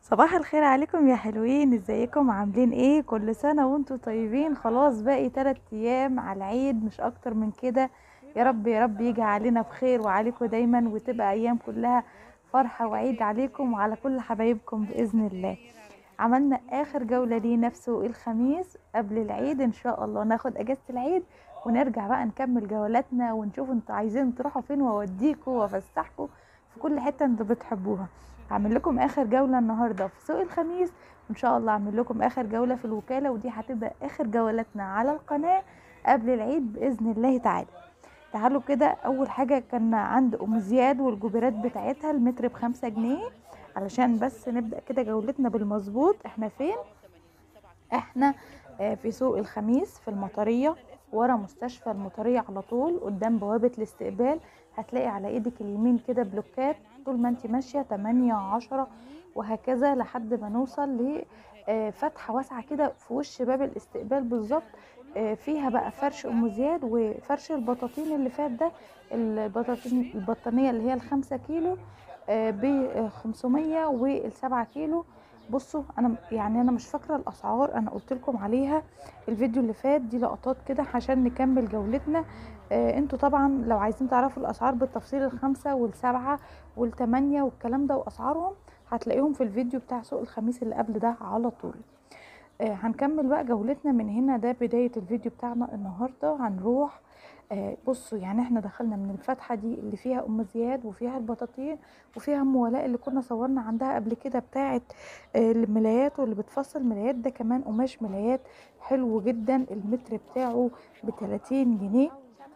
صباح الخير عليكم يا حلوين ازيكم عاملين ايه كل سنة وانتم طيبين خلاص باقي 3 ايام على العيد مش اكتر من كده يا رب يا رب يجي علينا بخير وعليكم دايما وتبقى ايام كلها فرحة وعيد عليكم وعلى كل حبايبكم باذن الله عملنا اخر جولة ليه نفسه الخميس قبل العيد ان شاء الله ناخد اجازة العيد ونرجع بقى نكمل جولاتنا ونشوف انتوا عايزين تروحوا فين واوديكوا وافسحكوا في كل حتة انتوا بتحبوها هعمل لكم اخر جولة النهاردة في سوق الخميس وان شاء الله اعمل لكم اخر جولة في الوكالة ودي هتبقى اخر جولاتنا على القناة قبل العيد باذن الله تعالى تعالوا كده اول حاجة كان عند ام زياد والجبيرات بتاعتها المتر بخمسة جنيه علشان بس نبدأ كده جولتنا بالمظبوط احنا فين احنا آه، في سوق الخميس في المطرية ورا مستشفى المطرية على طول قدام بوابة الاستقبال هتلاقي على ايدك اليمين كده بلوكات طول ما انت ماشية 8 10 وهكذا لحد ما نوصل لفتحة واسعة كده في وش باب الاستقبال بالظبط آه، فيها بقى فرش ام زياد وفرش البطاطين اللي فات ده البطاطين البطانية اللي هي الخمسة كيلو ب 500 والسبعة كيلو بصوا انا يعني انا مش فاكره الاسعار انا قلت لكم عليها الفيديو اللي فات دي لقطات كده عشان نكمل جولتنا آه انتوا طبعا لو عايزين تعرفوا الاسعار بالتفصيل الخمسة والسبعة والتمانية والكلام ده واسعارهم هتلاقيهم في الفيديو بتاع سوق الخميس اللي قبل ده على طول آه هنكمل بقى جولتنا من هنا ده بداية الفيديو بتاعنا النهاردة هنروح آه بصوا يعني احنا دخلنا من الفتحة دي اللي فيها ام زياد وفيها البطاطين وفيها ام ولاء اللي كنا صورنا عندها قبل كده بتاعة آه الملايات واللي بتفصل ملايات ده كمان قماش ملايات حلو جدا المتر بتاعه بتلاتين جنيه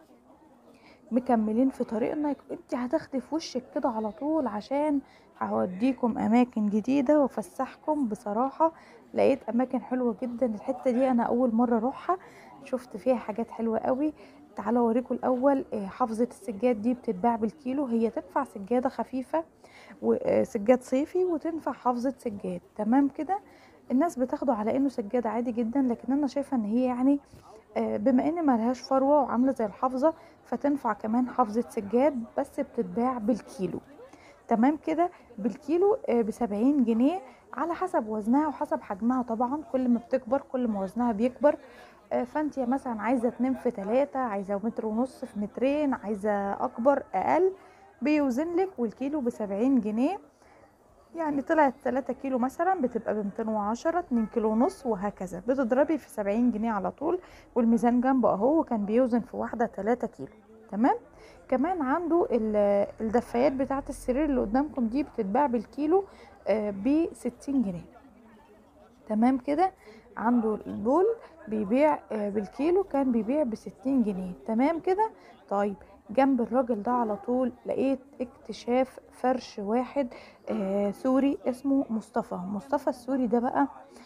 مكملين في طريقنا انت هتاخدي في وشك كده على طول عشان هوديكم اماكن جديدة وافسحكم بصراحة لقيت اماكن حلوة جدا الحتة دي انا اول مرة اروحها شفت فيها حاجات حلوة قوي تعالوا اوريكم الاول آه، حافظة السجاد دي بتتباع بالكيلو هي تنفع سجادة خفيفة وسجاد صيفي وتنفع حافظة سجاد تمام كده الناس بتاخده على انه سجاد عادي جدا لكن انا شايفة ان هي يعني آه، بما ان ملهاش فروة وعاملة زي الحافظة فتنفع كمان حافظة سجاد بس بتتباع بالكيلو تمام كده بالكيلو بسبعين جنيه على حسب وزنها وحسب حجمها طبعا كل ما بتكبر كل ما وزنها بيكبر آه، فانت مثلا عايزة اتنين في تلاتة عايزة متر ونص في مترين عايزة اكبر اقل بيوزن لك والكيلو بسبعين جنيه يعني طلعت 3 كيلو مثلا بتبقى ب 210 2 كيلو ونص وهكذا بتضربي في 70 جنيه على طول والميزان جنبه اهو وكان بيوزن في واحده 3 كيلو تمام كمان عنده ال- الدفايات بتاعه السرير اللي قدامكم دي بتتباع بالكيلو ب 60 جنيه تمام كده عنده دول بيبيع آه، بالكيلو كان بيبيع بستين جنيه تمام كده طيب جنب الراجل ده على طول لقيت اكتشاف فرش واحد آه سوري اسمه مصطفى مصطفى السوري ده بقى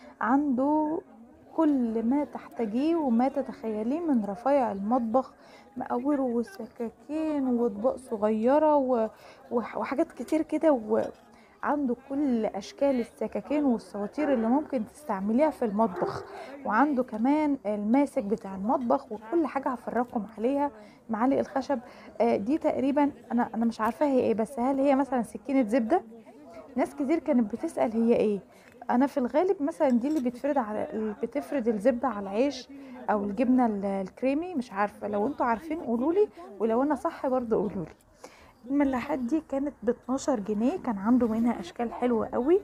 عنده كل ما تحتاجيه وما تتخيليه من رفايع المطبخ مقاوره وسكاكين واطباق صغيره و- وح- وحاجات كتير كده و... عنده كل اشكال السكاكين والسواتير اللي ممكن تستعمليها في المطبخ وعنده كمان الماسك بتاع المطبخ وكل حاجه هفرجكم عليها معالق الخشب آه، دي تقريبا انا انا مش عارفه هي ايه بس هل هي مثلا سكينه زبده ناس كتير كانت بتسال هي ايه انا في الغالب مثلا دي اللي بتفرد على اللي بتفرد الزبده على العيش او الجبنه ال- الكريمي مش عارفه لو انتوا عارفين قولولي ولو انا صح برضه قولولي الملاحات دي كانت ب 12 جنيه كان عنده منها اشكال حلوه قوي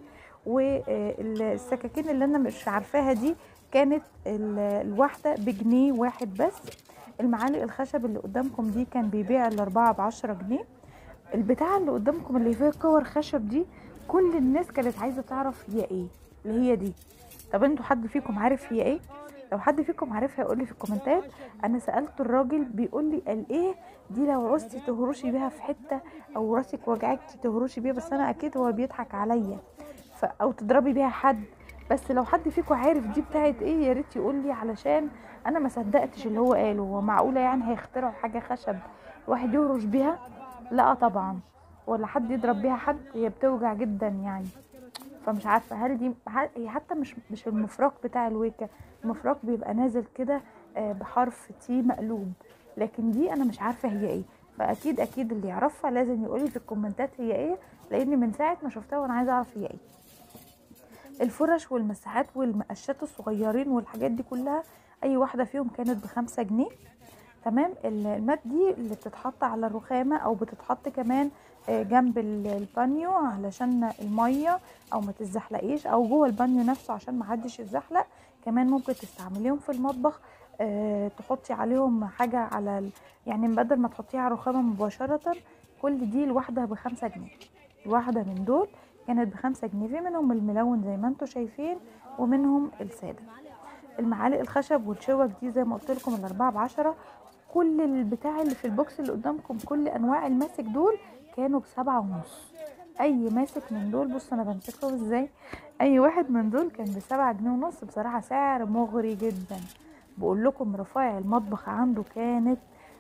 والسكاكين اللي انا مش عارفاها دي كانت ال- الواحده بجنيه واحد بس المعالق الخشب اللي قدامكم دي كان بيبيع الاربعه بعشرة جنيه البتاعه اللي قدامكم اللي فيها كور خشب دي كل الناس كانت عايزه تعرف هي ايه اللي هي دي طب انتوا حد فيكم عارف هي ايه لو حد فيكم عارفها يقول لي في الكومنتات انا سالت الراجل بيقول لي قال ايه دي لو عوزتي تهرشي بيها في حته او راسك وجعك تهرشي بيها بس انا اكيد هو بيضحك عليا ف... او تضربي بيها حد بس لو حد فيكم عارف دي بتاعت ايه يا ريت يقول لي علشان انا ما صدقتش اللي هو قاله هو معقوله يعني هيخترعوا حاجه خشب الواحد يهرش بيها لا طبعا ولا حد يضرب بيها حد هي بتوجع جدا يعني فمش عارفه هل دي هل هي حتى مش مش المفرق بتاع الويكا المفرق بيبقى نازل كده آه، بحرف تي مقلوب لكن دي انا مش عارفه هي ايه فاكيد اكيد اللي يعرفها لازم يقولي في الكومنتات هي ايه لاني من ساعه ما شفتها وانا عايزه اعرف هي ايه الفرش والمساحات والمقشات الصغيرين والحاجات دي كلها اي واحده فيهم كانت بخمسة جنيه تمام ال- المات دي اللي بتتحط على الرخامه او بتتحط كمان آه، جنب ال- البانيو علشان الميه او ما تتزحلقيش او جوه البانيو نفسه عشان ما حدش يتزحلق كمان ممكن تستعمليهم في المطبخ آه، تحطي عليهم حاجه على ال... يعني بدل ما تحطيها على الرخامه مباشره كل دي الواحده بخمسة جنيه الواحده من دول كانت بخمسة جنيه في منهم الملون زي ما انتم شايفين ومنهم الساده المعالق الخشب والشوك دي زي ما قلت لكم الاربعه بعشرة كل البتاع اللي في البوكس اللي قدامكم كل انواع الماسك دول كانوا بسبعة ونص اي ماسك من دول بص انا بمسكهم ازاي اي واحد من دول كان بسبعة جنيه ونص بصراحة سعر مغري جدا بقول لكم رفايع المطبخ عنده كانت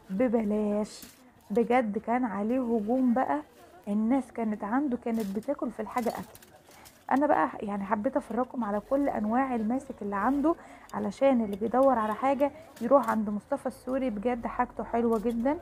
ببلاش بجد كان عليه هجوم بقى الناس كانت عنده كانت بتاكل في الحاجة اكل انا بقى يعني حبيت افرجكم على كل انواع الماسك اللي عنده علشان اللي بيدور على حاجة يروح عند مصطفى السوري بجد حاجته حلوة جدا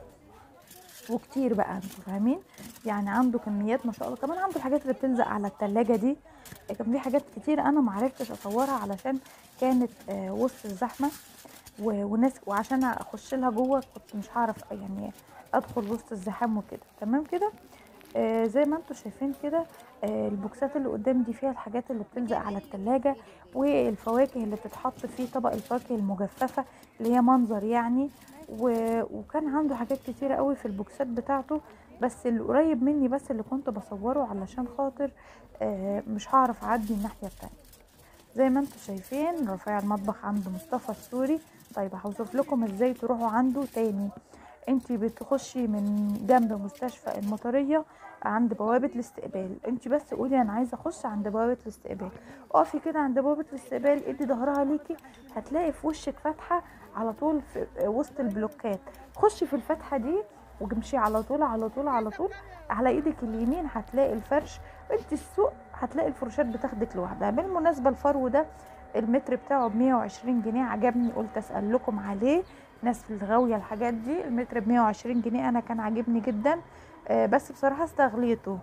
وكتير بقى انتوا فاهمين يعني عنده كميات ما شاء الله كمان عنده الحاجات اللي بتلزق على التلاجة دي كان في حاجات كتير انا معرفتش اصورها علشان كانت آه، وسط الزحمة و- وناس وعشان اخش لها جوه كنت مش هعرف يعني ادخل وسط الزحام وكده تمام كده آه زي ما انتم شايفين كده آه البوكسات اللي قدام دي فيها الحاجات اللي بتلزق على التلاجة والفواكه اللي بتتحط فيه طبق الفواكه المجففة اللي هي منظر يعني و... وكان عنده حاجات كتيرة قوي في البوكسات بتاعته بس اللي قريب مني بس اللي كنت بصوره علشان خاطر آه مش هعرف اعدي الناحية التانية زي ما انتم شايفين رفيع المطبخ عند مصطفى السوري طيب هوصف لكم ازاي تروحوا عنده تاني انت بتخشي من جنب مستشفى المطريه عند بوابه الاستقبال انت بس قولي انا عايزه اخش عند بوابه الاستقبال اقفي كده عند بوابه الاستقبال ادي ظهرها ليكي هتلاقي في وشك فتحه على طول في وسط البلوكات خشي في الفتحه دي وامشي على طول على طول على طول على ايدك اليمين هتلاقي الفرش انت السوق هتلاقي الفروشات بتاخدك لوحدها بالمناسبه الفرو ده المتر بتاعه ب 120 جنيه عجبني قلت اسال لكم عليه ناس في الغاويه الحاجات دي المتر ب 120 جنيه انا كان عاجبني جدا آه، بس بصراحه استغليته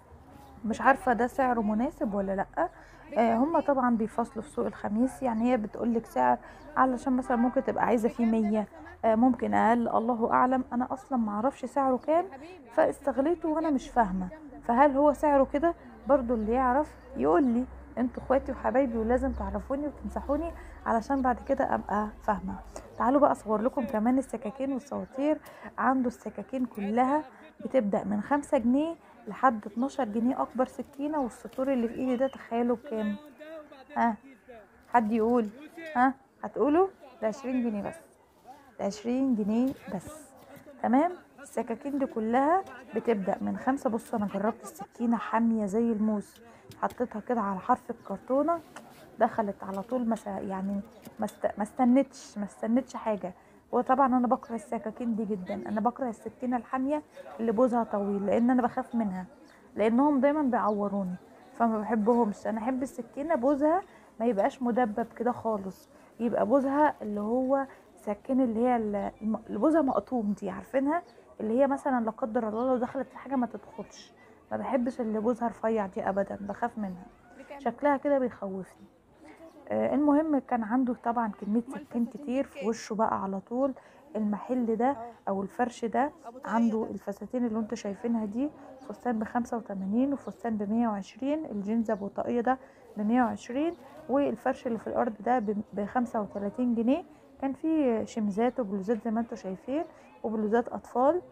مش عارفه ده سعره مناسب ولا لا آه، هم طبعا بيفصلوا في سوق الخميس يعني هي بتقولك سعر علشان مثلا ممكن تبقى عايزه فيه 100 آه، ممكن اقل الله اعلم انا اصلا معرفش سعره كام فاستغليته وانا مش فاهمه فهل هو سعره كده برضو اللي يعرف يقول لي انتوا اخواتي وحبايبي ولازم تعرفوني وتنصحوني علشان بعد كده ابقى فاهمه تعالوا بقى اصور لكم كمان السكاكين والسواطير عنده السكاكين كلها بتبدا من خمسة جنيه لحد 12 جنيه اكبر سكينه والسطور اللي في ايدي ده تخيلوا بكام ها حد يقول ها هتقولوا ده 20 جنيه بس ده 20 جنيه بس تمام السكاكين دي كلها بتبدا من خمسة بصوا انا جربت السكينه حاميه زي الموس حطيتها كده على حرف الكرتونه دخلت على طول مسا يعني ما است- ما استنتش ما استنتش حاجه وطبعا انا بكره السكاكين دي جدا انا بكره السكينه الحاميه اللي بوزها طويل لان انا بخاف منها لانهم دايما بيعوروني فما بحبهمش انا احب السكينه بوزها ما يبقاش مدبب كده خالص يبقى بوزها اللي هو سكين اللي هي ال- الم- اللي بوزها مقطوم دي عارفينها اللي هي مثلا لا قدر الله لو دخلت في حاجه ما تدخلش ما بحبش اللي بوزها رفيع دي ابدا بخاف منها شكلها كده بيخوفني آه، المهم كان عنده طبعا كمية سكين كتير في وشه بقى على طول المحل ده او الفرش ده عنده الفساتين اللي انتوا شايفينها دي فستان بخمسة وتمانين وفستان بمية وعشرين الجينز ابو طاقية ده بمية وعشرين والفرش اللي في الارض ده بخمسة وتلاتين جنيه كان في شمزات وبلوزات زي ما انتوا شايفين وبلوزات اطفال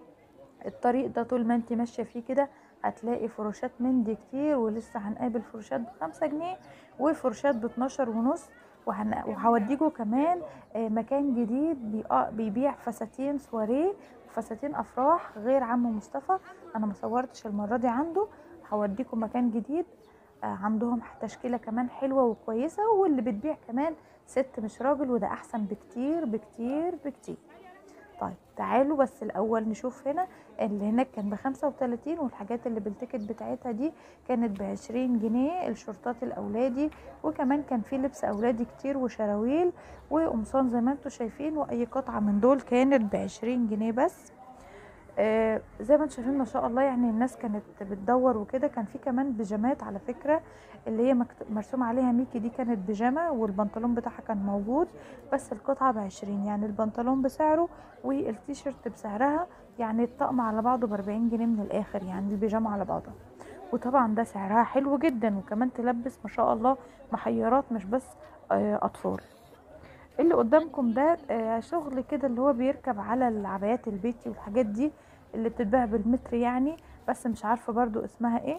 الطريق ده طول ما انت ماشيه فيه كده هتلاقي فروشات من دي كتير ولسه هنقابل فروشات بخمسة جنيه وفروشات باتناشر ونص وهن- وهوديكوا كمان آه، مكان جديد بيق- بيبيع فساتين سواريه وفساتين افراح غير عم مصطفى انا ما صورتش المره دي عنده هوديكم مكان جديد آه، عندهم تشكيله كمان حلوه وكويسه واللي بتبيع كمان ست مش راجل وده احسن بكتير بكتير بكتير طيب تعالوا بس الاول نشوف هنا اللي هناك كان بخمسة وتلاتين والحاجات اللي بالتيكت بتاعتها دي كانت بعشرين جنيه الشورتات الاولادي وكمان كان في لبس اولادي كتير وشراويل وقمصان زي ما انتوا شايفين واي قطعة من دول كانت بعشرين جنيه بس آه زي ما انتم شايفين ما شاء الله يعني الناس كانت بتدور وكده كان في كمان بيجامات على فكره اللي هي مكت- مرسوم عليها ميكي دي كانت بيجامه والبنطلون بتاعها كان موجود بس القطعه بعشرين يعني البنطلون بسعره والتيشيرت بسعرها يعني الطقم على بعضه بأربعين جنيه من الآخر يعني البيجامة على بعضها وطبعا ده سعرها حلو جدا وكمان تلبس ما شاء الله محيرات مش بس آه، أطفال اللي قدامكم ده آه، شغل كده اللي هو بيركب على العبايات البيتي والحاجات دي اللي بتتباع بالمتر يعني بس مش عارفة برضو اسمها ايه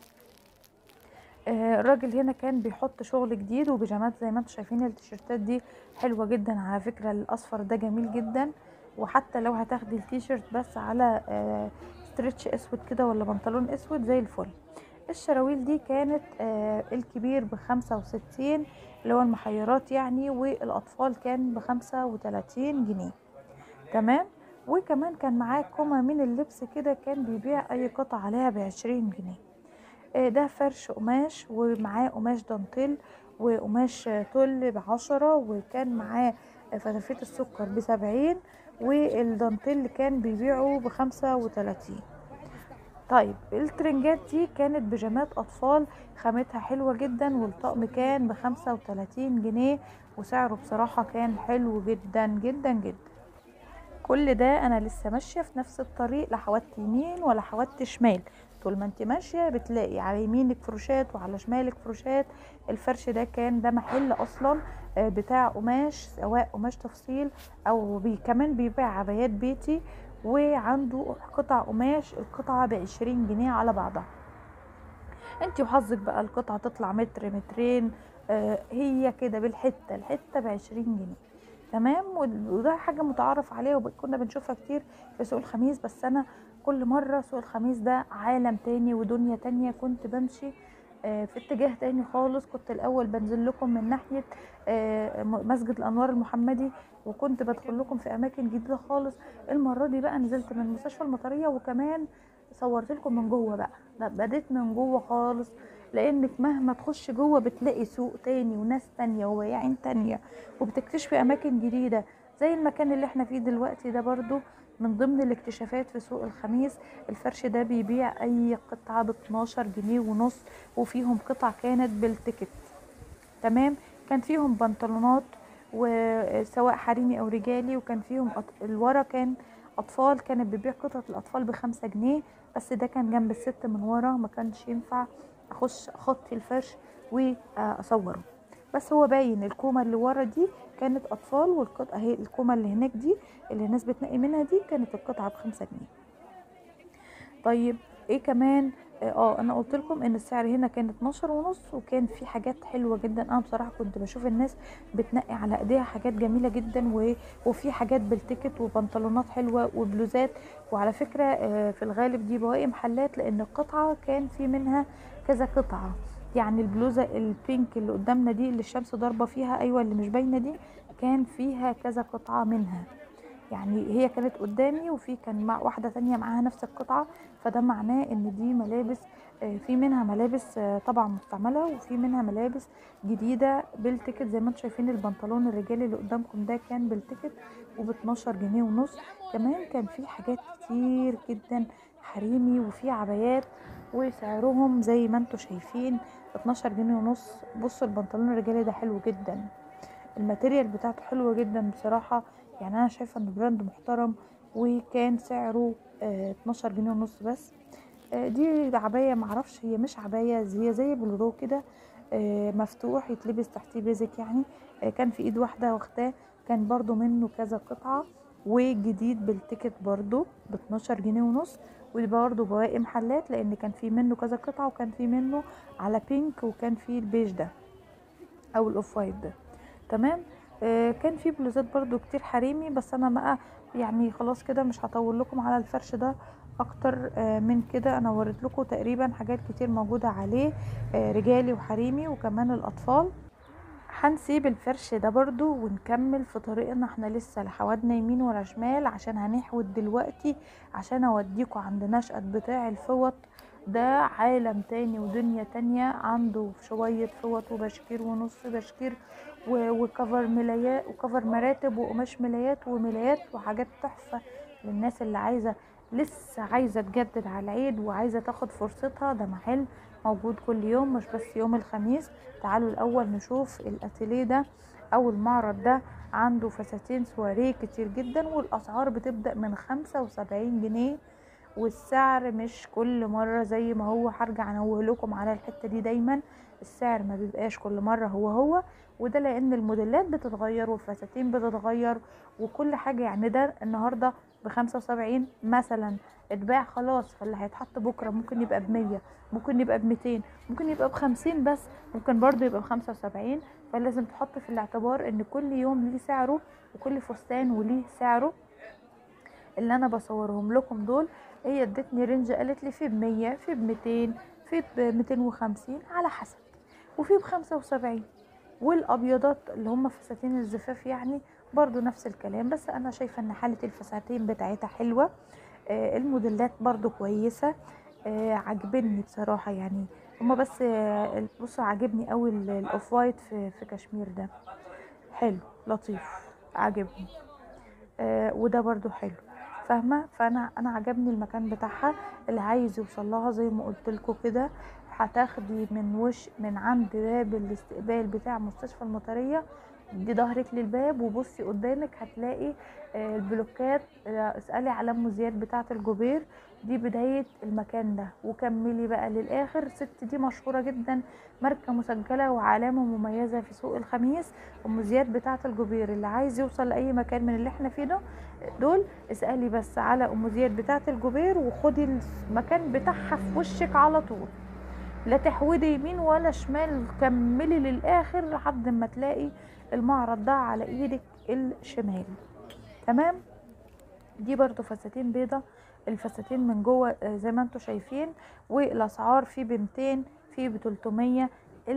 آه، الراجل هنا كان بيحط شغل جديد وبيجامات زي ما انتم شايفين التيشيرتات دي حلوة جدا على فكرة الاصفر ده جميل جدا وحتى لو هتاخدي التيشيرت بس على آه، ستريتش اسود كده ولا بنطلون اسود زي الفل الشراويل دي كانت آه، الكبير بخمسة وستين اللي هو المحيرات يعني والاطفال كان بخمسة وتلاتين جنيه تمام وكمان كان معاه كومة من اللبس كده كان بيبيع اي قطعة عليها بعشرين جنيه آه، ده فرش قماش ومعاه قماش دانتيل وقماش آه، تل بعشرة وكان معاه آه، فتافيت السكر بسبعين والدانتيل كان بيبيعه بخمسة وتلاتين طيب الترنجات دي كانت بيجامات أطفال خامتها حلوة جدا والطقم كان بخمسة وتلاتين جنيه وسعره بصراحة كان حلو جدا جدا جدا كل ده انا لسه ماشيه في نفس الطريق لا حودت يمين ولا حودت شمال طول ما انت ماشيه بتلاقي على يمينك فروشات وعلى شمالك فروشات الفرش ده كان ده محل اصلا آه، بتاع قماش سواء قماش تفصيل او بي كمان بيبيع عبايات بيتي وعنده قطع قماش القطعه بعشرين جنيه على بعضها انت وحظك بقى القطعه تطلع متر مترين آه، هي كده بالحته الحته بعشرين جنيه تمام وال- وده حاجه متعارف عليها وكنا بنشوفها كتير في سوق الخميس بس انا كل مره سوق الخميس ده عالم تاني ودنيا تانية كنت بمشي آه، في اتجاه تاني خالص كنت الاول بنزل لكم من ناحيه آه، م- مسجد الانوار المحمدي وكنت بدخل لكم في اماكن جديده خالص المره دي بقى نزلت من مستشفى المطريه وكمان صورت لكم من جوه بقى لا، بديت من جوه خالص لانك مهما تخش جوه بتلاقي سوق تاني وناس تانية وبياعين تانية وبتكتشفي اماكن جديده زي المكان اللي احنا فيه دلوقتي ده برضو من ضمن الاكتشافات في سوق الخميس الفرش ده بيبيع اي قطعه ب 12 جنيه ونص وفيهم قطع كانت بالتيكت تمام كان فيهم بنطلونات وسواء حريمي او رجالي وكان فيهم أط... الورا كان اطفال كانت بتبيع قطعه الاطفال بخمسة جنيه بس ده كان جنب الست من ورا ما كانش ينفع اخش اخطي الفرش واصوره بس هو باين الكومه اللي ورا دي كانت اطفال والقطعه اهي الكومه اللي هناك دي اللي الناس بتنقي منها دي كانت القطعه بخمسة جنيه طيب ايه كمان اه انا قلت لكم ان السعر هنا كان 12 ونص وكان في حاجات حلوه جدا انا بصراحه كنت بشوف الناس بتنقي على ايديها حاجات جميله جدا و... وفي حاجات بالتيكت وبنطلونات حلوه وبلوزات وعلى فكره آه، في الغالب دي بواقي محلات لان القطعه كان في منها كذا قطعه يعني البلوزه البينك اللي قدامنا دي اللي الشمس ضاربه فيها ايوه اللي مش باينه دي كان فيها كذا قطعه منها يعني هي كانت قدامي وفي كان مع واحدة تانية معاها نفس القطعة فده معناه ان دي ملابس آه، في منها ملابس آه، طبعا مستعملة وفي منها ملابس جديدة بالتيكت زي ما انتم شايفين البنطلون الرجالي اللي قدامكم ده كان بالتيكت وب 12 جنيه ونص كمان كان في حاجات كتير جدا حريمي وفي عبايات وسعرهم زي ما انتم شايفين 12 جنيه ونص بصوا البنطلون الرجالي ده حلو جدا الماتيريال بتاعته حلوة جدا بصراحة يعني انا شايفة انه براند محترم وكان سعره آه 12 جنيه ونص بس آه دي عباية معرفش هي مش عباية هي زي بلورو كده آه مفتوح يتلبس تحتيه بيزك يعني آه كان في ايد واحدة واخداه كان برضو منه كذا قطعة وجديد بالتيكت برضو ب 12 جنيه ونص ودي برضو بواقي محلات لان كان في منه كذا قطعة وكان في منه على بينك وكان في البيج ده او الاوف وايت ده تمام آه كان في بلوزات برضو كتير حريمي بس انا بقى يعني خلاص كده مش هطول لكم على الفرش ده اكتر آه من كده انا وريت لكم تقريبا حاجات كتير موجودة عليه آه رجالي وحريمي وكمان الاطفال هنسيب الفرش ده برضو ونكمل في طريقنا احنا لسه لا حودنا يمين ولا شمال عشان هنحود دلوقتي عشان اوديكوا عند نشأة بتاع الفوط ده عالم تاني ودنيا تانية عنده شوية فوط وبشكير ونص بشكير و- وكفر ملايات وكفر مراتب وقماش ملايات وملايات وحاجات تحفة للناس اللي عايزة لسه عايزة تجدد على العيد وعايزة تاخد فرصتها ده محل موجود كل يوم مش بس يوم الخميس تعالوا الأول نشوف الأتيليه ده أو المعرض ده عنده فساتين سواريه كتير جدا والأسعار بتبدأ من خمسة وسبعين جنيه والسعر مش كل مرة زي ما هو هرجع انوه لكم على الحتة دي دايما السعر ما بيبقاش كل مرة هو هو وده لان الموديلات بتتغير والفساتين بتتغير وكل حاجة يعني ده النهاردة بخمسة وسبعين مثلا اتباع خلاص فاللي هيتحط بكرة ممكن يبقى بمية ممكن يبقى بميتين ممكن يبقى بخمسين بس ممكن برضو يبقى بخمسة وسبعين فلازم تحط في الاعتبار ان كل يوم ليه سعره وكل فستان وليه سعره اللي انا بصورهم لكم دول هي ادتني رينج قالت لي في بمية في بميتين في بميتين وخمسين على حسب وفي بخمسة وسبعين والابيضات اللي هم فساتين الزفاف يعني برضو نفس الكلام بس انا شايفة ان حالة الفساتين بتاعتها حلوة آه الموديلات برضو كويسة آه عجبني بصراحة يعني هما بس آه بصوا عجبني قوي الاوف وايت في, في كشمير ده حلو لطيف عجبني آه وده برضو حلو فاهمه فانا انا عجبني المكان بتاعها اللي عايز يوصل لها زي ما قلت لكم كده هتاخدي من وش من عند باب الاستقبال بتاع مستشفى المطريه دي ظهرك للباب وبصي قدامك هتلاقي البلوكات اسالي على ام زياد بتاعه الجوبير دي بدايه المكان ده وكملي بقى للاخر الست دي مشهوره جدا ماركه مسجله وعلامه مميزه في سوق الخميس ام زياد بتاعه الجوبير اللي عايز يوصل لاي مكان من اللي احنا فيه ده دول اسالي بس على ام زياد بتاعه الجوبير وخدي المكان بتاعها في وشك على طول لا تحودي يمين ولا شمال كملي للاخر لحد ما تلاقي المعرض ده على ايدك الشمال تمام دي برضو فساتين بيضة الفساتين من جوه زي ما انتم شايفين والاسعار في ب 200 في ب 300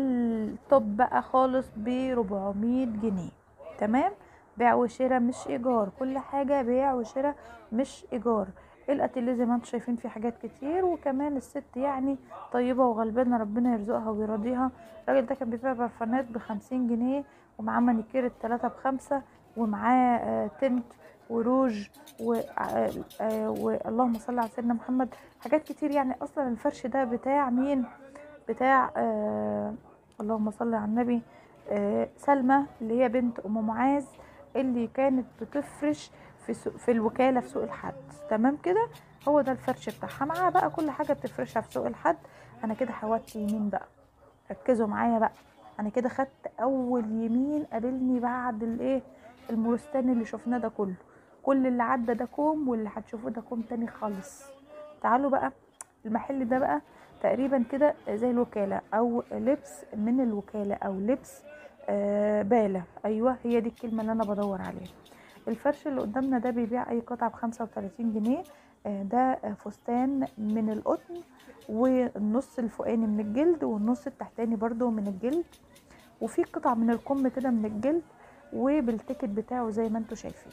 التوب بقى خالص ب 400 جنيه تمام بيع وشراء مش ايجار كل حاجه بيع وشراء مش ايجار الاتيليه زي ما انتم شايفين في حاجات كتير وكمان الست يعني طيبه وغلبانه ربنا يرزقها ويرضيها الراجل ده كان بيبيع برفانات بخمسين جنيه ومعاه مانيكير التلاتة بخمسة ومعاه آه تنت وروج و... آه آه واللهم صل على سيدنا محمد حاجات كتير يعني اصلا الفرش ده بتاع مين بتاع آه اللهم صل على النبي آه سلمى اللي هي بنت ام معاذ اللي كانت بتفرش في سوق في الوكاله في سوق الحد تمام كده هو ده الفرش بتاعها معاها بقى كل حاجه بتفرشها في سوق الحد انا كده حودت يمين بقى ركزوا معايا بقى انا كده خدت اول يمين قابلني بعد الايه المورستان اللي شفناه ده كله كل اللي عدى ده كوم واللي هتشوفوه ده كوم تاني خالص تعالوا بقى المحل ده بقى تقريبا كده زي الوكاله او لبس من الوكاله او لبس آه باله ايوه هي دي الكلمه اللي انا بدور عليها الفرش اللي قدامنا ده بيبيع اي قطعه بخمسة وتلاتين جنيه آه ده فستان من القطن والنص الفوقاني من الجلد والنص التحتاني برضو من الجلد وفي قطع من الكم كده من الجلد وبالتيكت بتاعه زي ما انتم شايفين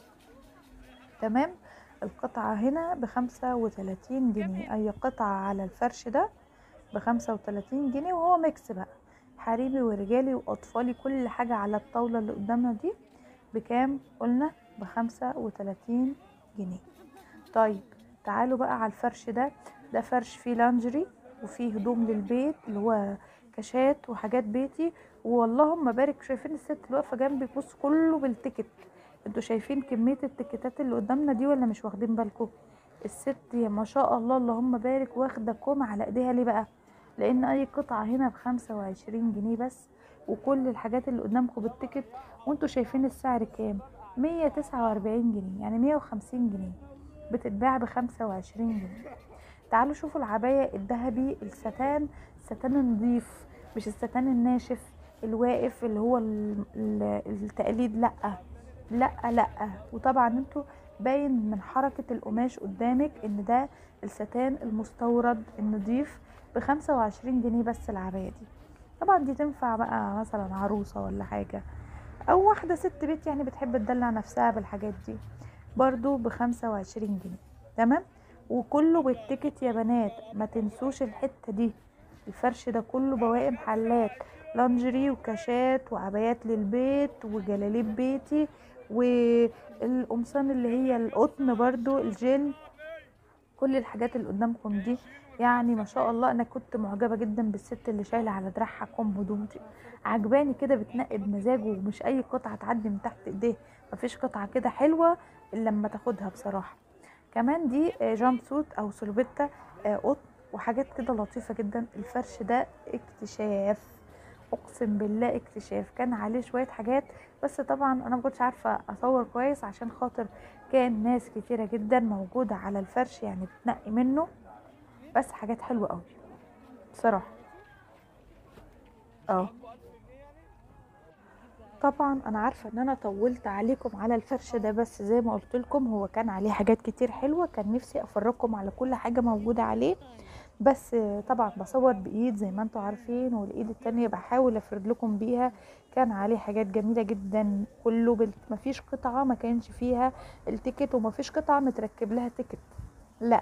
تمام القطعة هنا بخمسة وتلاتين جنيه أي قطعة على الفرش ده بخمسة وتلاتين جنيه وهو ميكس بقى حريمي ورجالي وأطفالي كل حاجة على الطاولة اللي قدامنا دي بكام قلنا بخمسة وتلاتين جنيه طيب تعالوا بقى على الفرش ده ده فرش فيه لانجري وفيه هدوم للبيت اللي هو كاشات وحاجات بيتي واللهم بارك شايفين الست اللي واقفه جنبي بص كله بالتيكت انتوا شايفين كميه التيكتات اللي قدامنا دي ولا مش واخدين بالكم الست يا ما شاء الله اللهم بارك واخده كوم على ايديها ليه بقى لان اي قطعه هنا بخمسة وعشرين جنيه بس وكل الحاجات اللي قدامكم بالتيكت وانتوا شايفين السعر كام مية تسعة واربعين جنيه يعني مية وخمسين جنيه بتتباع بخمسة وعشرين جنيه تعالوا شوفوا العباية الذهبي الستان الستان النظيف مش الستان الناشف الواقف اللي هو التقليد لا لا لا وطبعا انتوا باين من حركة القماش قدامك ان ده الستان المستورد النظيف بخمسة وعشرين جنيه بس العباية دي طبعا دي تنفع بقى مثلا عروسة ولا حاجة او واحدة ست بيت يعني بتحب تدلع نفسها بالحاجات دي برضو بخمسة وعشرين جنيه تمام وكله بالتيكت يا بنات ما تنسوش الحتة دي الفرش ده كله بواقي محلات لانجري وكاشات وعبايات للبيت وجلاليب بيتي والقمصان اللي هي القطن برضو الجل كل الحاجات اللي قدامكم دي يعني ما شاء الله انا كنت معجبه جدا بالست اللي شايله على دراعها كم هدوم دي عجباني كده بتنقي بمزاجه ومش اي قطعه تعدي من تحت ايديه مفيش قطعه كده حلوه الا لما تاخدها بصراحه كمان دي آه، جامب سوت او سلوبيتا آه، قطن وحاجات كده لطيفه جدا الفرش ده اكتشاف اقسم بالله اكتشاف كان عليه شويه حاجات بس طبعا انا ما كنتش عارفه اصور كويس عشان خاطر كان ناس كتيره جدا موجوده على الفرش يعني بتنقي منه بس حاجات حلوه قوي بصراحه اه طبعا انا عارفه ان انا طولت عليكم على الفرش ده بس زي ما قلت لكم هو كان عليه حاجات كتير حلوه كان نفسي افرجكم على كل حاجه موجوده عليه بس طبعا بصور بايد زي ما انتم عارفين والايد التانية بحاول افرد لكم بيها كان عليه حاجات جميله جدا كله بال... مفيش قطعه ما كانش فيها التيكت ومفيش قطعه متركب لها تيكت لا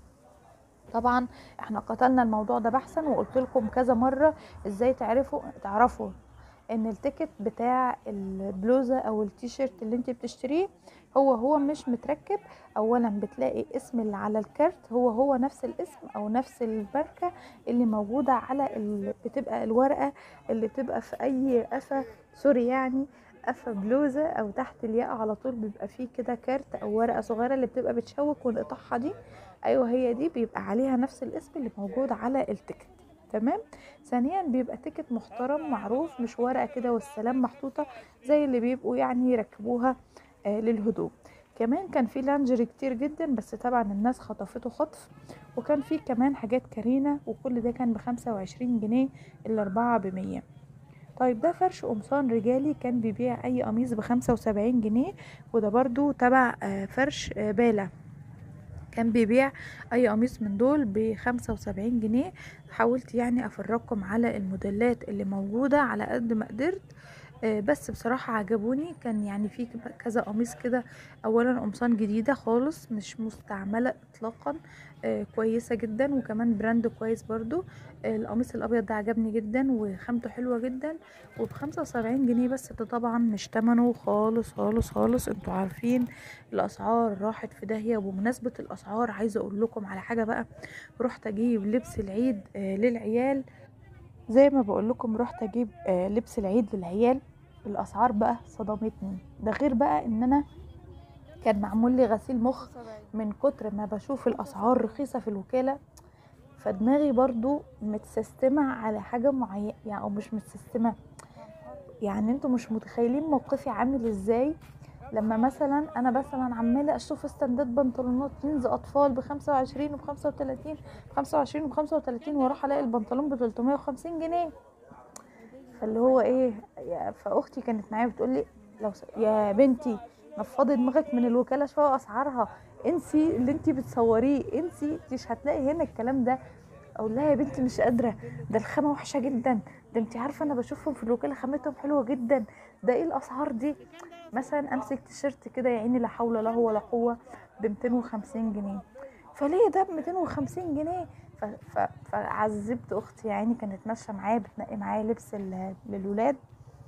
طبعا احنا قتلنا الموضوع ده بحثا وقلت لكم كذا مره ازاي تعرفوا تعرفوا ان التيكت بتاع البلوزه او التيشيرت اللي انت بتشتريه هو هو مش متركب اولا بتلاقي اسم اللي على الكارت هو هو نفس الاسم او نفس الماركه اللي موجوده على ال... بتبقى الورقه اللي بتبقى في اي قفا سوري يعني قفا بلوزه او تحت الياقه على طول بيبقى فيه كده كارت او ورقه صغيره اللي بتبقى بتشوك ونقطعها دي ايوه هي دي بيبقى عليها نفس الاسم اللي موجود على التيكت تمام ثانيا بيبقى تيكت محترم معروف مش ورقه كده والسلام محطوطه زي اللي بيبقوا يعني يركبوها آه للهدوم كمان كان في لانجري كتير جدا بس طبعا الناس خطفته خطف وكان في كمان حاجات كارينا وكل ده كان بخمسة وعشرين جنيه الأربعة بمية طيب ده فرش قمصان رجالي كان بيبيع أي قميص بخمسة وسبعين جنيه وده برضو تبع آه فرش آه بالا كان بيبيع اي قميص من دول بخمسة وسبعين جنيه حاولت يعني افرجكم على الموديلات اللي موجودة على قد ما قدرت آه، بس بصراحة عجبوني كان يعني في كذا قميص كده اولا قمصان جديدة خالص مش مستعملة اطلاقا آه، كويسة جدا وكمان براند كويس برضو آه، القميص الابيض ده عجبني جدا وخامته حلوة جدا وبخمسة وسبعين جنيه بس ده طبعا مش تمنه خالص خالص خالص انتوا عارفين الاسعار راحت في داهية وبمناسبة الاسعار عايزة اقول لكم على حاجة بقى رحت اجيب لبس العيد آه، للعيال زي ما بقول لكم رحت اجيب آه، لبس العيد للعيال الاسعار بقى صدمتني ده غير بقى ان انا كان معمول لي غسيل مخ من كتر ما بشوف الاسعار رخيصه في الوكاله فدماغي برضو متسستمة على حاجة معينة يعني او مش متسستمة يعني انتوا مش متخيلين موقفي عامل ازاي لما مثلا انا مثلا عماله اشوف استندات بنطلونات جينز اطفال بخمسة وعشرين وبخمسة وتلاتين بخمسة وعشرين وبخمسة وتلاتين واروح الاقي البنطلون بتلتمية وخمسين جنيه فاللي هو ايه يا- فاختي كانت معايا بتقول لي لو س... يا بنتي نفضي دماغك من الوكاله شويه اسعارها انسي اللي انتي بتصوريه انسي انتي مش هتلاقي هنا الكلام ده اقول لها يا بنتي مش قادره ده الخامه وحشه جدا ده انتي عارفه انا بشوفهم في الوكاله خامتهم حلوه جدا ده ايه الاسعار دي مثلا امسك تيشيرت كده يا عيني لا حول له ولا قوه ب 250 جنيه فليه ده ب 250 جنيه ف... ف... فعذبت اختي يعني كانت ماشيه معايا بتنقي معايا لبس ال- للولاد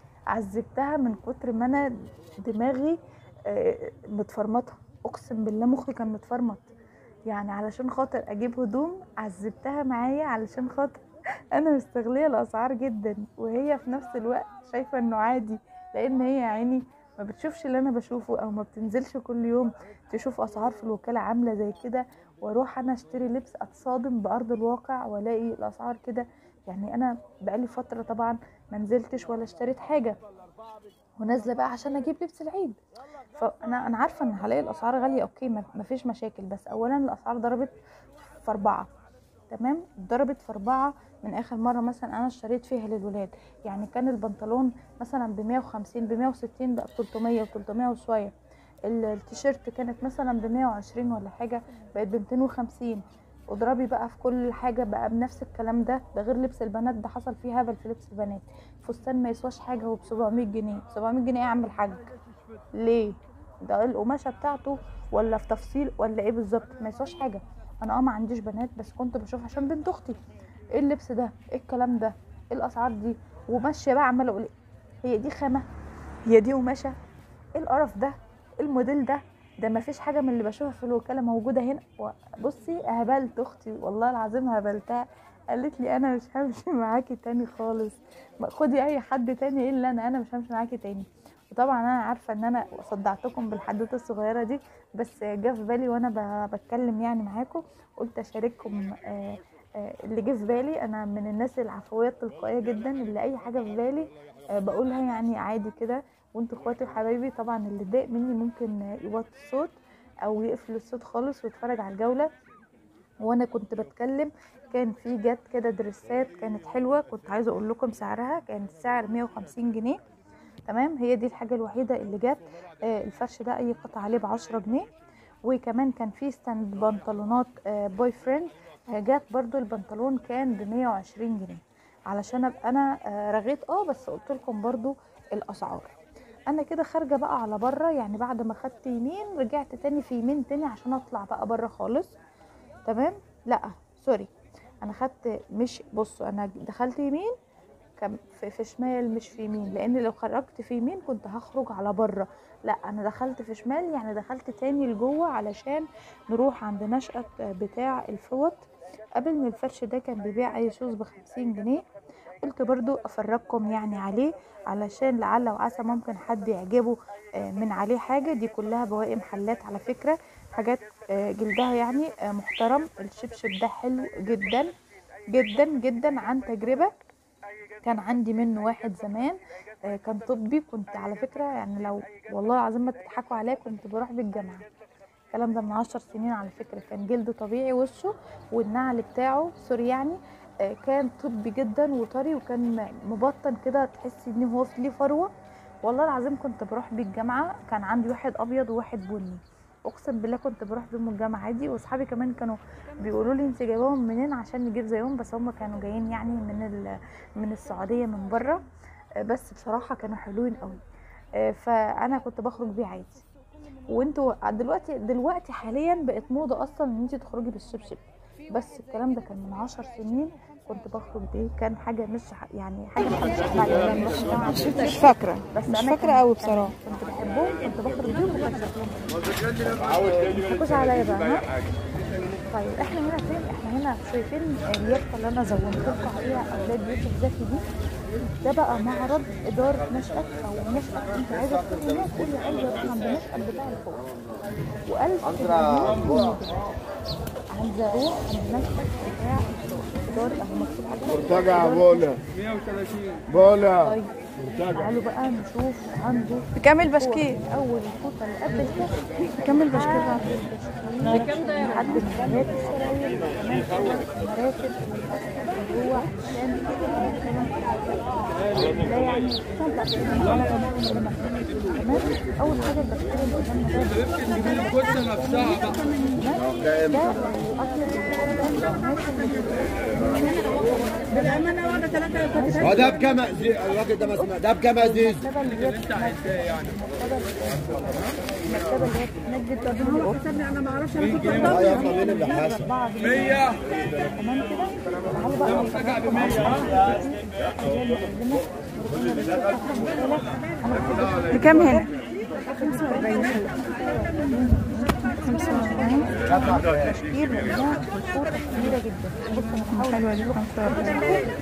عذبتها من كتر ما انا دماغي آه، متفرمطه اقسم بالله مخي كان متفرمط يعني علشان خاطر اجيب هدوم عذبتها معايا علشان خاطر انا مستغليه الاسعار جدا وهي في نفس الوقت شايفه انه عادي لان هي يا عيني ما بتشوفش اللي انا بشوفه او ما بتنزلش كل يوم تشوف اسعار في الوكاله عامله زي كده واروح انا اشتري لبس اتصادم بارض الواقع والاقي الاسعار كده يعني انا بقالي فتره طبعا ما نزلتش ولا اشتريت حاجه ونازله بقى عشان اجيب لبس العيد فانا انا عارفه ان هلاقي الاسعار غاليه اوكي ما ما فيش مشاكل بس اولا الاسعار ضربت في اربعه تمام ضربت في اربعه من اخر مره مثلا انا اشتريت فيها للولاد يعني كان البنطلون مثلا ب 150 ب 160 بقى ب 300 و 300 وشويه ال- التيشيرت كانت مثلا ب 120 ولا حاجه بقت ب 250 اضربي بقى في كل حاجه بقى بنفس الكلام ده ده غير لبس البنات ده حصل فيه هبل في لبس البنات فستان ما يسواش حاجه وب 700 جنيه 700 جنيه ايه يا عم الحاج ليه ده القماشه بتاعته ولا في تفصيل ولا ايه بالظبط ما يسواش حاجه انا اه ما عنديش بنات بس كنت بشوف عشان بنت اختي ايه اللبس ده ايه الكلام ده ايه الاسعار دي وماشيه بقى عماله اقول هي دي خامه هي دي قماشه ايه القرف ده ايه الموديل ده ده ما فيش حاجه من اللي بشوفها في الوكاله موجوده هنا و- بصي هبلت اختي والله العظيم هبلتها قالت لي انا مش همشي معاكي تاني خالص ما- خدي اي حد تاني الا انا انا مش همشي معاكي تاني وطبعا انا عارفه ان انا صدعتكم بالحدوته الصغيره دي بس جه في بالي وانا ب- بتكلم يعني معاكم قلت اشارككم آه، آه، اللي جه في بالي انا من الناس العفويه التلقائيه جدا اللي اي حاجه في بالي آه، بقولها يعني عادي كده وانتوا اخواتي وحبايبي طبعا اللي ضايق مني ممكن آه، يوطي الصوت او يقفل الصوت خالص ويتفرج على الجوله وانا كنت بتكلم كان في جت كده دريسات كانت حلوه كنت عايزه اقول لكم سعرها كان السعر 150 جنيه تمام هي دي الحاجه الوحيده اللي جت آه، الفرش ده اي قطعه عليه ب 10 جنيه وكمان كان في ستاند بنطلونات آه، بوي فريند آه، جت برضو البنطلون كان ب 120 جنيه علشان ابقى انا آه، رغيت اه بس قلت لكم برضو الاسعار انا كده خارجه بقى على بره يعني بعد ما خدت يمين رجعت تاني في يمين تاني عشان اطلع بقى بره خالص تمام لا سوري انا خدت مش بصوا انا دخلت يمين كان في, في شمال مش في يمين لان لو خرجت في يمين كنت هخرج على بره لا انا دخلت في شمال يعني دخلت تاني لجوه علشان نروح عند نشأة بتاع الفوط قبل ما الفرش ده كان بيبيع اي شوز بخمسين جنيه قلت برضو افرجكم يعني عليه علشان لعل وعسى ممكن حد يعجبه آه، من عليه حاجة دي كلها بواقي محلات على فكرة حاجات آه، جلدها يعني آه، محترم الشبشب ده حلو جدا جدا جدا عن تجربة كان عندي منه واحد زمان آه، كان طبي كنت على فكرة يعني لو والله العظيم ما تضحكوا عليا كنت بروح بالجامعة الكلام ده من عشر سنين على فكرة كان جلده طبيعي وشه والنعل بتاعه سوري يعني آه، كان طبي جدا وطري وكان مبطن كده تحسي ان هو ليه فروة والله العظيم كنت بروح بيه الجامعة كان عندي واحد ابيض وواحد بني اقسم بالله كنت بروح بيهم الجامعة عادي واصحابي كمان كانوا بيقولوا لي انت جايباهم منين عشان نجيب زيهم بس هم كانوا جايين يعني من ال- من السعودية من بره آه، بس بصراحة كانوا حلوين قوي آه، فانا كنت بخرج بيه عادي وانتوا دلوقتي دلوقتي حاليا بقت موضة اصلا ان انت تخرجي بالشبشب بس الكلام ده كان من عشر سنين كنت بخرج بيه كان حاجة مش ح- يعني حاجة محدش عملها لما رحت جامعة مش فاكرة بس مش أنا فاكرة كان- قوي بصراحة كنت بحبهم كنت بخرج بيهم وكان شكلهم حلو. متحكوش عليا بقى ها طيب احنا هنا فين احنا هنا شايفين اليافطه اللي انا زودت لكم عليها اولاد يوسف زكي دي ده بقى معرض اداره نشأة او نشأة انت عايزه تروحي هناك قولي عايزه اروح عند نشأة بتاع الفوق وألف مليون عايزه اروح عند نشأة بتاع الفوق اداره اهو مكتوب عليها مرتجع إدارة بولا بولا طيب تعالوا بقى نشوف عنده بكام البشكير اول الفوطه اللي قبل كده بكام البشكير لحد البشكير لحد المراكب السراير كمان المراكب اللي هو عشان لا يعني تمام اول حاجه البشكير اللي قدامنا ده تمام؟ ده الأطيب هو ده بكام زي- الراجل ده ما اسمه ده بكام يا زيزو؟ المكتبه اللي هي المكتبه اللي هي بتنجد تدريب القطن اه يا ابني مين اللي حاسب؟ أربعة جنيه تمام كده تعالوا بقى أفرجكم على الأسعار. اللي هي المقدمة. أنا بحب بكام هنا؟ 45 تشكيل لأنها فوطة كبيرة جدا بص أنا بحاول حلوة دي 45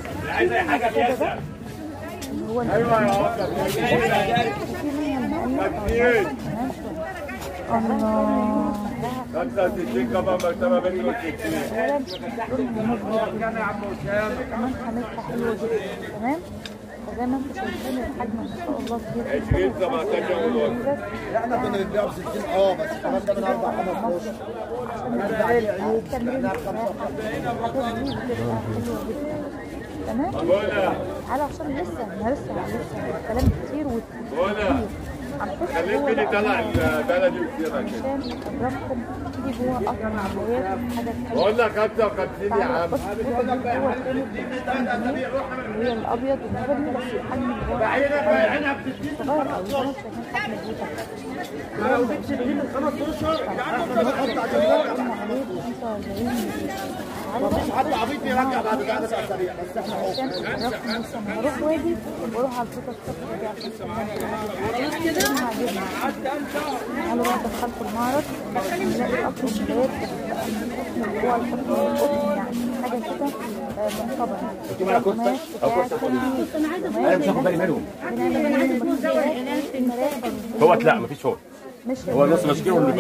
اللي هو ايوه يا في منها المقلب تمام شوية. الله 65 كمان مكتبه بنت اولا لونها مظبوط كمان خامتها حلوه جدا تمام فزي ما انتم شايفين الحجم ما شاء الله كبير جدا 20 17 ونص بس احنا كنا بنبيعه ب 60 اه بس كمان ده من اربع خمس قروش التمرين الحاجات دي بتبقى حلوه جدا تمام تعالى عشان لسه احنا لسه لسه الكلام كتير وكتير هنخش خليك جوه تيجي بقى طلع جوه البلدي وكده كده عشان اضربكم تيجي جوه قطر العمليات حاجه حلوه بقول لك 55 يا عم بص الفوطه دي هو كانت ب 60 جنيه اللي هي الابيض والجبلي بس الحجم اللي هو صغير قوي زي ما انتم شايفين حجم الفوطه قلنا عليه 45 جنيه مفيش حد عبيط بيرجع بعد ثلاث اسابيع بس احنا اهو عشان اعرفكم مثلا لما اروح واجي واروح على الفطر الصبح دي عشان تعالوا بقى دخلت المعرض نلاقي اكل البلاد جوه الحكم القطن يعني حاجه كده آه، معتبره القماش بتاع كل انا مش واخد بالي منهم بنعمل منه مكياج المراكب فوت لا مفيش فوت مش هو نص مشكله واللي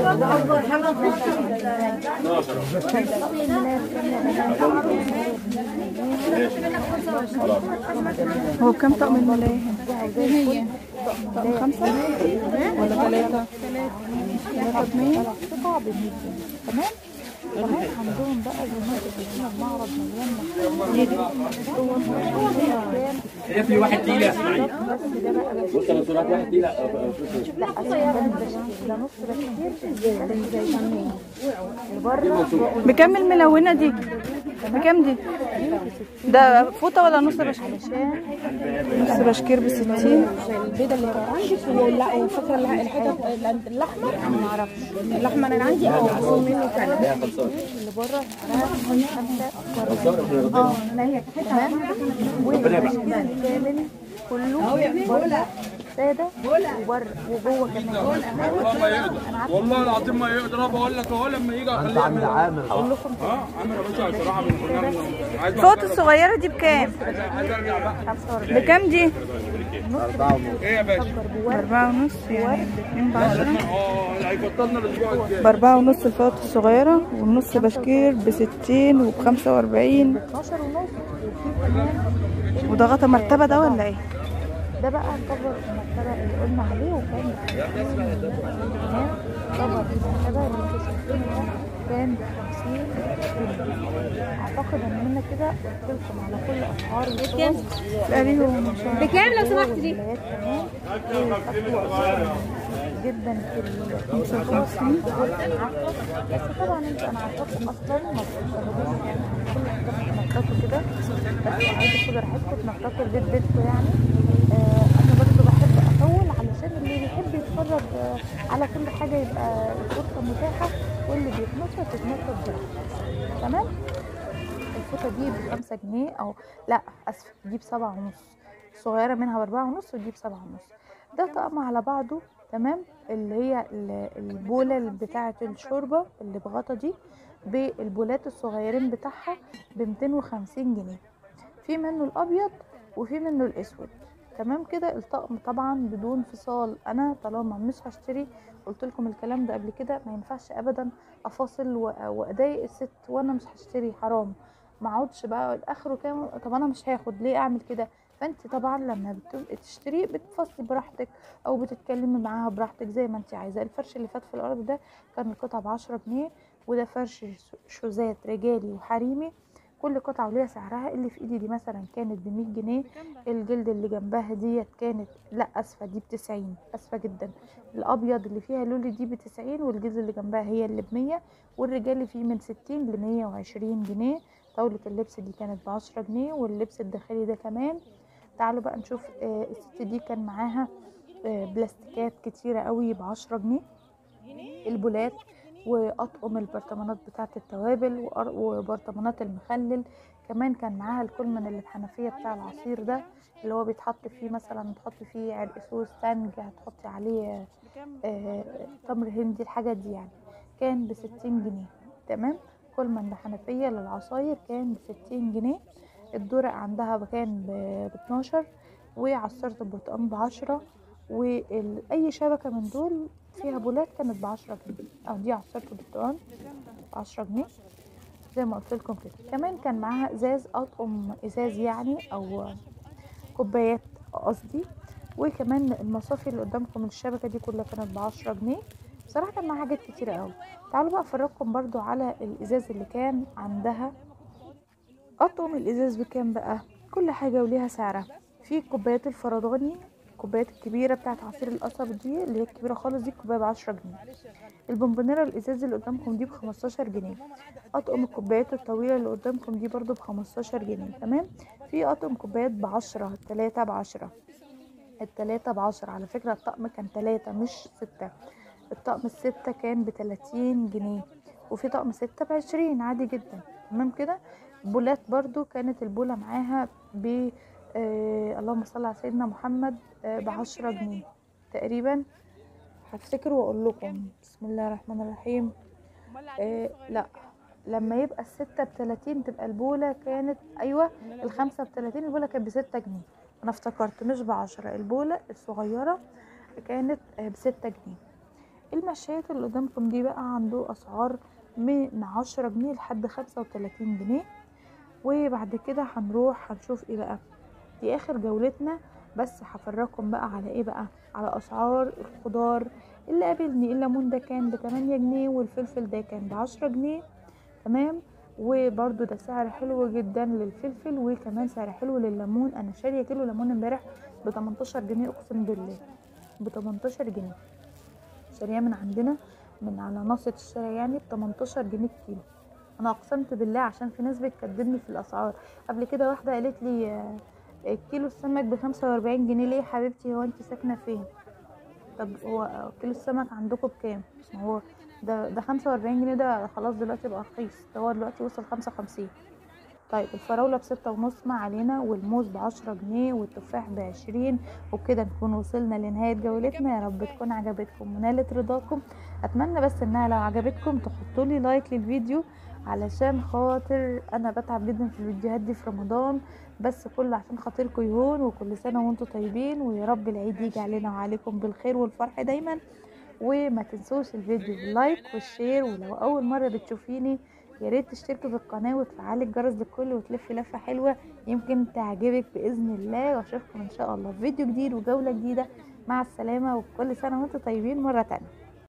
هو كم طقم الملاية هي طقم خمسة ولا ثلاثة ثلاثة بمية قطع ب 100 جنيه تمام كمان عندهم بقى زي ما انتوا شايفين المعرض مليان صور كام هي في واحد تقيل يا اسماعيل بس ده بقى بص انا صورات واحد تقيل لا اصلا ده مش بشكير ده نص بشكير زي زي فنان اللي بره بكم الملونة دي بكم دي ده فوطة ولا نص بشكير علشان نص بشكير بستين البيضه اللي كانت عندي ولا وفاكره الح- الحتت الاحمر ما اعرفش الاحمر انا عندي اه اقول منه كان اللي بره خمسة اه تمام والبشكير الكامل كله بره سادة وبره وجوه كمان انا عارفه والله العظيم ما يقدر بقول لك اهو لما يجي اخليه يعمل اقول لكم اه عامل يا باشا بصراحه من برنامج عايز الفوطة الصغيرة دي بكام عايز ارجع بقى 45 بكم دي ايه يا باشا بأربعة ونص يعني الاتنين بعشرة اه هيفضلنا الاسبوع الجاي بأربعة ونص الفوطة الصغيرة والنص بشكير بستين وبخمسة وأربعين 12 ونص وفي كمان وده غطا مرتبة ده ولا ايه؟ ده بقى كفر المكتبة اللي قلنا عليه وكان كمان كفر المكتبة اللي انتوا شايفينه ده كان بخمسين اعتقد ان انا كده قلت لكم على كل اسعار الصور تقريبا مش عارفة. بكام لو سمحت دي؟ والولايات كمان وخدتوا اسعار جدا في ال بس طبعا انت انا عارفاكم اصلا ما بتشتغلوش كل حاجه بتنططوا كده بس عايزه كده راحتكم تنططوا البيت بيتكم يعني آه انا برضو بحب اطول علشان اللي بيحب يتفرج آه على كل حاجه يبقى الفرصه متاحه واللي بيتنطط يتنطط براحته تمام الفوطه دي بخمسة جنيه او لا اسف دي بسبعة ونص الصغيره منها باربعة ونص ودي بسبعة ونص ده طقم على بعضه تمام اللي هي ال- البوله اللي بتاعه الشوربه اللي بغطا دي بالبولات الصغيرين بتاعها ب 250 جنيه في منه الابيض وفي منه الاسود تمام كده الطقم طبعا بدون فصال انا طالما مش هشتري قلت لكم الكلام ده قبل كده ما ينفعش ابدا افاصل و- واضايق الست وانا مش هشتري حرام ما اقعدش بقى اخره كام طب انا مش هاخد ليه اعمل كده فانت طبعا لما بتبقي تشتري بتفصلي براحتك او بتتكلمي معاها براحتك زي ما انت عايزه الفرش اللي فات في الارض ده كان القطعه بعشرة جنيه وده فرش شوزات رجالي وحريمي كل قطعة وليها سعرها اللي في ايدي دي مثلا كانت بمية جنيه الجلد اللي جنبها ديت كانت لا اسفة دي بتسعين اسفة جدا الابيض اللي فيها لولي دي بتسعين والجلد اللي جنبها هي اللي بمية والرجالي فيه من ستين لمية وعشرين جنيه طاولة اللبس دي كانت بعشرة جنيه واللبس الداخلي ده كمان تعالوا بقى نشوف آه الست دي كان معاها آه بلاستيكات كتيرة قوي بعشرة جنيه البولات واطقم البرطمانات بتاعه التوابل وأر- وبرطمانات المخلل كمان كان معاها الكولمن اللي بحنفيه بتاع العصير ده اللي هو بيتحط فيه مثلا تحطي فيه عرق سوس تانج هتحطي عليه آه، تمر هندي الحاجات دي يعني كان بستين جنيه تمام كولمن بحنفيه للعصاير كان بستين جنيه الدرق عندها كان ب 12 وعصارة البرتقال بعشرة وأي شبكة من دول فيها بولات كانت بعشرة جنيه أو دي عصارة البرتقال بعشرة جنيه زي ما قلت لكم كده كمان كان معاها ازاز اطقم ازاز يعني او كوبايات قصدي وكمان المصافي اللي قدامكم الشبكه دي كلها كانت بعشرة جنيه بصراحه كان معاها حاجات كتيره قوي تعالوا بقى افرجكم برضو على الازاز اللي كان عندها اطقم الازاز بكام بقى كل حاجه وليها سعرها في كوبايات الفرداني الكوبايات الكبيره بتاعت عصير القصب دي اللي هي الكبيره خالص دي الكوبايه بعشرة جنيه البونبونيرة الازاز اللي قدامكم دي بخمستاشر جنيه اطقم الكوبايات الطويله اللي قدامكم دي برضو بخمستاشر جنيه تمام في اطقم كوبايات بعشرة التلاتة بعشرة التلاتة بعشرة على فكرة الطقم كان تلاتة مش ستة الطقم الستة كان بتلاتين جنيه وفي طقم ستة بعشرين عادي جدا تمام كده بولات برضو كانت البولة معاها ب آه اللهم صل على سيدنا محمد آه بعشرة جنيه تقريبا هفتكر واقول لكم بسم الله الرحمن الرحيم آه لا لما يبقى الستة بتلاتين تبقى البولة كانت أيوة الخمسة بتلاتين البولة كانت بستة جنيه أنا افتكرت مش بعشرة البولة الصغيرة كانت آه، بستة جنيه المشايات اللي قدامكم دي بقى عنده أسعار من عشرة جنيه لحد خمسة وتلاتين جنيه وبعد كده هنروح هنشوف ايه بقى دي اخر جولتنا بس هفرجكم بقى على ايه بقى على اسعار الخضار اللي قابلني الليمون ده كان بتمانية جنيه والفلفل ده كان بعشرة جنيه تمام وبرده ده سعر حلو جدا للفلفل وكمان سعر حلو لليمون انا شاريه كيلو ليمون امبارح ب 18 جنيه اقسم بالله ب 18 جنيه شاريه من عندنا من على ناصية الشارع يعني ب 18 جنيه الكيلو انا اقسمت بالله عشان في ناس بتكدبني في الاسعار قبل كده واحده قالت لي آه، كيلو السمك ب 45 جنيه ليه يا حبيبتي هو انت ساكنه فين طب هو كيلو السمك عندكم بكام ما هو ده ده 45 جنيه ده خلاص دلوقتي بقى رخيص ده هو دلوقتي وصل 55 طيب الفراولة بستة ونص ما علينا والموز بعشرة جنيه والتفاح بعشرين وبكده نكون وصلنا لنهاية جولتنا يا رب تكون عجبتكم ونالت رضاكم اتمنى بس انها لو عجبتكم تحطوا لي لايك للفيديو علشان خاطر انا بتعب جدا في الفيديوهات دي في رمضان بس كله عشان خاطركم يهون وكل سنة وانتم طيبين ويا رب العيد يجي علينا وعليكم بالخير والفرح دايما وما تنسوش الفيديو باللايك والشير ولو اول مرة بتشوفيني يا ريت تشتركي في القناة وتفعلي الجرس للكل وتلفي لفة حلوة يمكن تعجبك بإذن الله واشوفكم ان شاء الله في فيديو جديد وجولة جديدة مع السلامة وكل سنة وانتم طيبين مرة تانية